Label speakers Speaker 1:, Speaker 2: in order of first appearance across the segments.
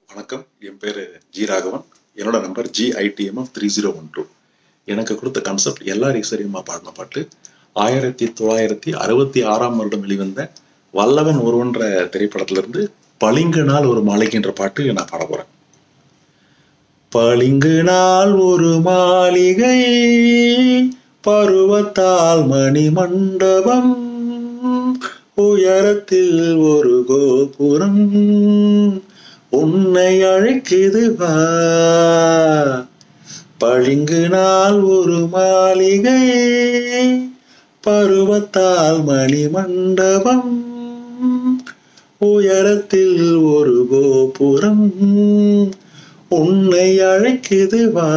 Speaker 1: வணக்கம் என் பேர் ஜி ராகவன் என்னோட number G IDMF three zero one two எனக்கு கொடுத்த கான்செப்ட் எல்லா ஈஸ்வரியம்மா பாடின பாட்டு ஆயிரத்தி தொள்ளாயிரத்தி அறுபத்தி ஆறாம் வருடம் வெளிவந்த வல்லவன் ஒருவன்ற திரைப்படத்திலிருந்து பளிங்கு நாள் ஒரு மாளிகைன்ற பாட்டு நான் பாட போறேன் பளிங்கு நாள் ஒரு மாளிகை பருவத்தால் மணி மண்டபம் உயரத்தில் ஒரு கோபுரம் உன்னை அழைக்குது வா பளிங்கு நாள் ஒரு மாளிகை பருவத்தால் மணி மண்டபம் உயரத்தில் ஒரு கோபுரம் உன்னை அழைக்குது வா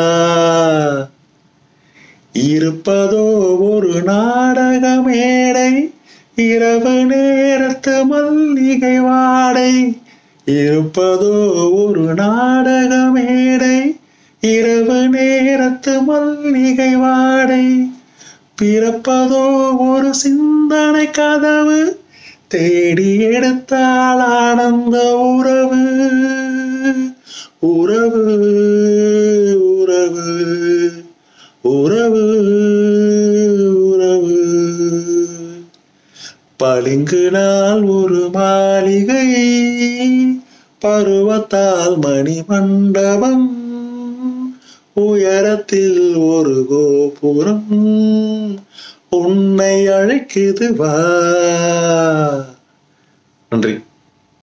Speaker 1: இருப்பதோ ஒரு நாடக மேடை இரவு நேரத்து மல்லிகை வாடை இருப்பதோ ஒரு நாடக மேடை இரவு நேரத்து மல்லிகை வாடை பிறப்பதோ ஒரு சிந்தனை கதவு தேடி எடுத்தால் ஆனந்த உறவு உறவு உறவு உறவு உறவு பளிங்கு நாள் ஒரு மாளிகை பருவத்தால் மணி மண்டபம் உயரத்தில் ஒரு கோபுரம் உன்னை அழைக்குது வா நன்றி